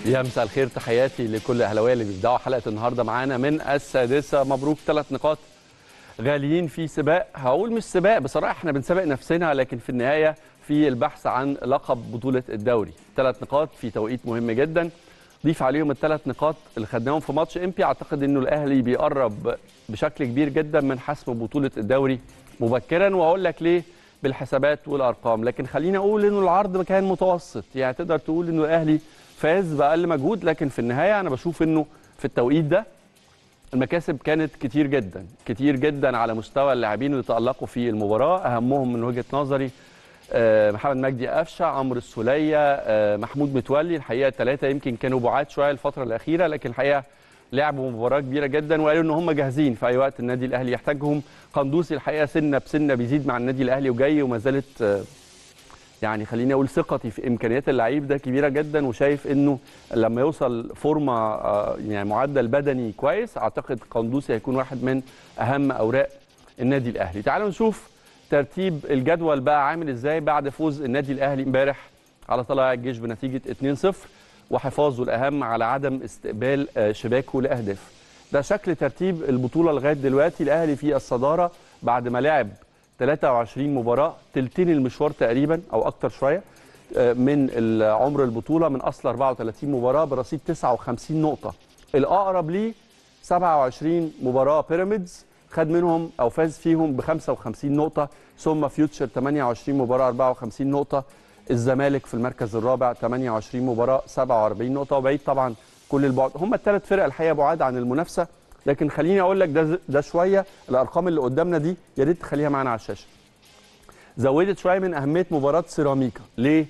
يا مساء الخير تحياتي لكل اهلاويه اللي بيبداوا حلقه النهارده معانا من السادسه مبروك ثلاث نقاط غاليين في سباق هقول مش سباق بصراحه احنا بنسابق نفسنا لكن في النهايه في البحث عن لقب بطوله الدوري ثلاث نقاط في توقيت مهم جدا ضيف عليهم الثلاث نقاط اللي خدناهم في ماتش امبي اعتقد انه الاهلي بيقرب بشكل كبير جدا من حسم بطوله الدوري مبكرا واقول لك ليه بالحسابات والارقام لكن خليني اقول انه العرض كان متوسط يعني تقدر تقول انه الاهلي فاز باقل مجهود لكن في النهايه انا بشوف انه في التوقيت ده المكاسب كانت كتير جدا كتير جدا على مستوى اللاعبين اللي تالقوا في المباراه اهمهم من وجهه نظري آه، محمد مجدي قفشه عمرو السوليه آه، محمود متولي الحقيقه الثلاثه يمكن كانوا بعاد شويه الفتره الاخيره لكن الحقيقه لعبوا مباراه كبيره جدا وقالوا ان هم جاهزين في اي وقت النادي الاهلي يحتاجهم قندوسي الحقيقه سنه بسنه بيزيد مع النادي الاهلي وجاي وما زالت آه، يعني خليني اقول ثقتي في امكانيات اللعيب ده كبيره جدا وشايف انه لما يوصل فورمه آه، يعني معدل بدني كويس اعتقد قندوسي هيكون واحد من اهم اوراق النادي الاهلي تعالوا نشوف ترتيب الجدول بقى عامل ازاي بعد فوز النادي الاهلي امبارح على طلائع الجيش بنتيجه 2-0 وحفاظه الاهم على عدم استقبال آه، شباكه لاهداف ده شكل ترتيب البطوله لغايه دلوقتي الاهلي في الصداره بعد ما لعب 23 مباراه تلتين المشوار تقريبا او اكتر شويه آه، من عمر البطوله من اصل 34 مباراه برصيد 59 نقطه الاقرب ليه 27 مباراه بيراميدز خد منهم او فاز فيهم ب 55 نقطه ثم فيوتشر 28 مباراه 54 نقطه الزمالك في المركز الرابع 28 مباراه 47 نقطه وبعيد طبعا كل البعد هم الثلاث فرق الحقيقه بعاد عن المنافسه لكن خليني اقول لك ده ده شويه الارقام اللي قدامنا دي يا ريت تخليها معانا على الشاشه زودت شويه من اهميه مباراه سيراميكا ليه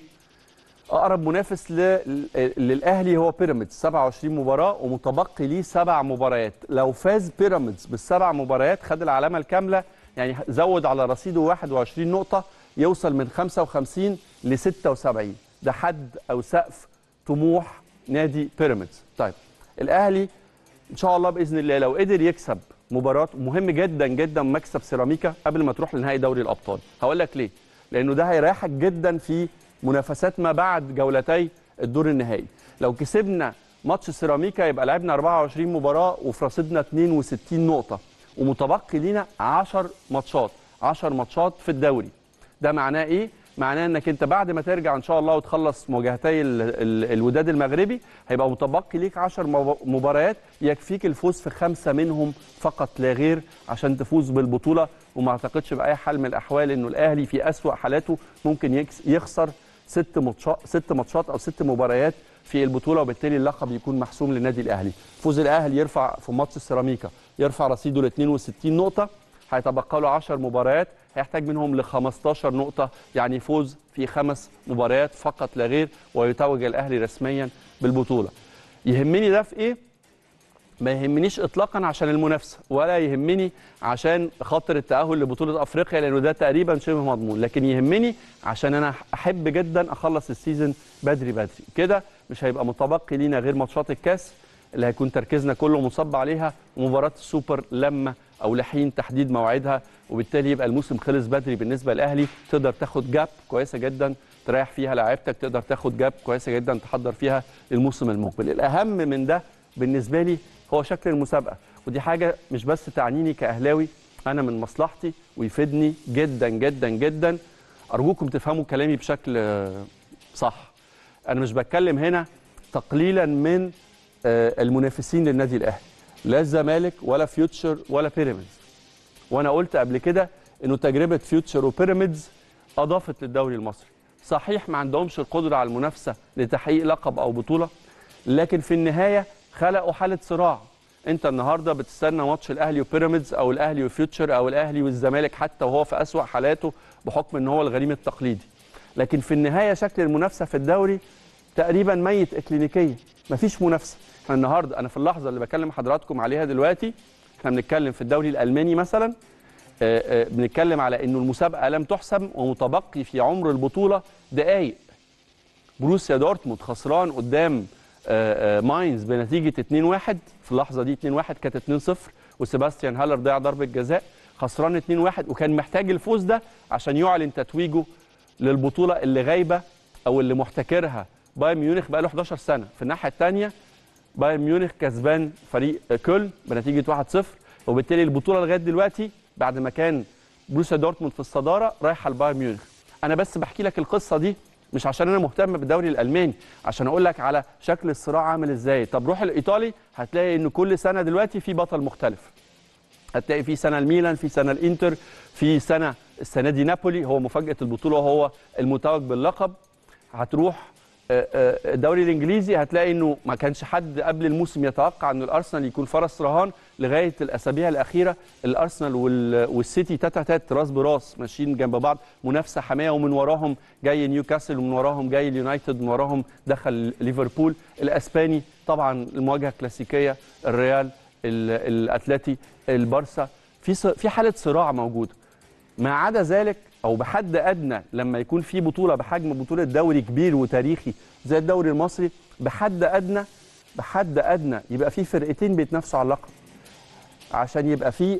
اقرب منافس ل... للاهلي هو بيراميدز 27 مباراه ومتبقي ليه سبع مباريات لو فاز بيراميدز بالسبع مباريات خد العلامه الكامله يعني زود على رصيده 21 نقطه يوصل من 55 ل 76 ده حد او سقف طموح نادي بيراميدز طيب الاهلي ان شاء الله باذن الله لو قدر يكسب مباراه مهم جدا جدا مكسب سيراميكا قبل ما تروح لنهائي دوري الابطال هقول لك ليه لانه ده هيريحك جدا في منافسات ما بعد جولتي الدور النهائي لو كسبنا ماتش سيراميكا يبقى لعبنا 24 مباراه وفي رصيدنا 62 نقطه ومتبقي لينا 10 ماتشات 10 ماتشات في الدوري ده معناه ايه معناه انك انت بعد ما ترجع ان شاء الله وتخلص مواجهتي ال- ال- الوداد المغربي هيبقى متبقي ليك 10 مباريات يكفيك الفوز في خمسه منهم فقط لا غير عشان تفوز بالبطوله وما اعتقدش باي حال من الاحوال انه الاهلي في اسوا حالاته ممكن يكس- يخسر ست ماتشات ست ماتشات او ست مباريات في البطوله وبالتالي اللقب يكون محسوم للنادي الاهلي فوز الاهلي يرفع في ماتش السيراميكا يرفع رصيده ل 62 نقطه هيتبقى له 10 مباريات هيحتاج منهم ل 15 نقطة يعني فوز في خمس مباريات فقط لا غير ويتوج الأهلي رسميا بالبطولة يهمني ده في إيه؟ ما يهمنيش اطلاقا عشان المنافسه ولا يهمني عشان خاطر التاهل لبطوله افريقيا لانه ده تقريبا شبه مضمون لكن يهمني عشان انا احب جدا اخلص السيزون بدري بدري كده مش هيبقى متبقي لينا غير ماتشات الكاس اللي هيكون تركيزنا كله مصب عليها ومباراه السوبر لما او لحين تحديد موعدها وبالتالي يبقى الموسم خلص بدري بالنسبه للاهلي تقدر تاخد جاب كويسه جدا تريح فيها لاعيبتك تقدر تاخد جاب كويسه جدا تحضر فيها الموسم المقبل الاهم من ده بالنسبه لي هو شكل المسابقه ودي حاجه مش بس تعنيني كاهلاوي انا من مصلحتي ويفيدني جدا جدا جدا ارجوكم تفهموا كلامي بشكل آه، صح انا مش بتكلم هنا تقليلا من آه، المنافسين للنادي الاهلي لا الزمالك ولا فيوتشر ولا بيراميدز وانا قلت قبل كده انه تجربه فيوتشر وبيراميدز اضافت للدوري المصري صحيح ما عندهمش القدره على المنافسه لتحقيق لقب او بطوله لكن في النهايه خلقوا حاله صراع انت النهارده بتستنى ماتش الاهلي وبيراميدز او الاهلي وفيوتشر او الاهلي والزمالك حتى وهو في اسوا حالاته بحكم ان هو الغريم التقليدي لكن في النهايه شكل المنافسه في الدوري تقريبا ميت اكلينيكيا مفيش منافسه احنا النهارده انا في اللحظه اللي بكلم حضراتكم عليها دلوقتي احنا بنتكلم في الدوري الالماني مثلا آه، آه، بنتكلم على انه المسابقه لم تحسم ومتبقي في عمر البطوله دقائق بروسيا دورتموند خسران قدام آه، آه، ماينز بنتيجه 2-1 في اللحظه دي 2-1 كانت 2-0 وسيباستيان هالر ضيع ضربه جزاء خسران 2-1 وكان محتاج الفوز ده عشان يعلن تتويجه للبطوله اللي غايبه او اللي محتكرها بايرن ميونخ بقى له 11 سنه في الناحيه الثانيه بايرن ميونخ كسبان فريق كولن بنتيجه 1-0 وبالتالي البطوله لغايه دلوقتي بعد ما كان بروسيا دورتموند في الصداره رايحه لبايرن ميونخ انا بس بحكي لك القصه دي مش عشان انا مهتم بالدوري الالماني عشان اقول لك على شكل الصراع عامل ازاي طب روح الايطالي هتلاقي ان كل سنه دلوقتي في بطل مختلف هتلاقي في سنه الميلان في سنه الانتر في سنه السنه دي نابولي هو مفاجاه البطوله وهو المتوج باللقب هتروح آه، آه، الدوري الانجليزي هتلاقي انه ما كانش حد قبل الموسم يتوقع ان الارسنال يكون فرس رهان لغايه الاسابيع الاخيره الارسنال وال- والسيتي تاتا تات راس براس ماشيين جنب بعض منافسه حاميه ومن وراهم جاي نيوكاسل ومن وراهم جاي اليونايتد من وراهم دخل ليفربول الاسباني طبعا المواجهه الكلاسيكيه الريال ال- الاتلتي البارسا في ص- في حاله صراع موجوده ما عدا ذلك او بحد ادنى لما يكون في بطوله بحجم بطوله دوري كبير وتاريخي زي الدوري المصري بحد ادنى بحد ادنى يبقى في فرقتين بيتنافسوا على اللقب عشان يبقى في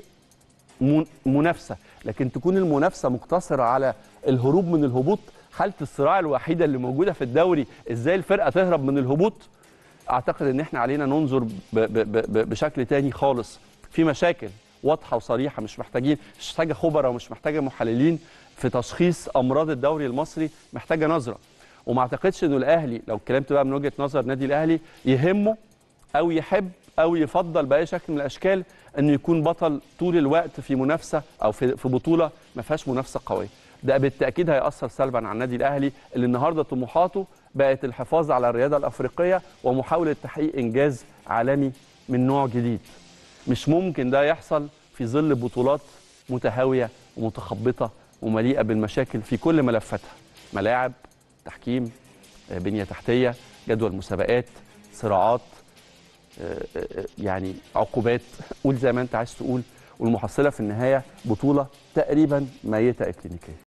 من- منافسه لكن تكون المنافسه مقتصره على الهروب من الهبوط حاله الصراع الوحيده اللي موجوده في الدوري ازاي الفرقه تهرب من الهبوط اعتقد ان احنا علينا ننظر ب ب ب بشكل تاني خالص في مشاكل واضحه وصريحه مش محتاجين مش محتاجه خبراء ومش محتاجه محللين في تشخيص امراض الدوري المصري محتاجه نظره وما اعتقدش انه الاهلي لو اتكلمت بقى من وجهه نظر نادي الاهلي يهمه او يحب او يفضل باي شكل من الاشكال انه يكون بطل طول الوقت في منافسه او في في بطوله ما فيهاش منافسه قويه ده بالتاكيد هياثر سلبا على النادي الاهلي اللي النهارده طموحاته بقت الحفاظ على الرياده الافريقيه ومحاوله تحقيق انجاز عالمي من نوع جديد مش ممكن ده يحصل في ظل بطولات متهاويه ومتخبطه ومليئه بالمشاكل في كل ملفاتها ملاعب تحكيم آه، بنيه تحتيه جدول مسابقات صراعات آه، آه، يعني عقوبات قول زي ما انت عايز تقول والمحصله في النهايه بطوله تقريبا ميته اكلينيكيا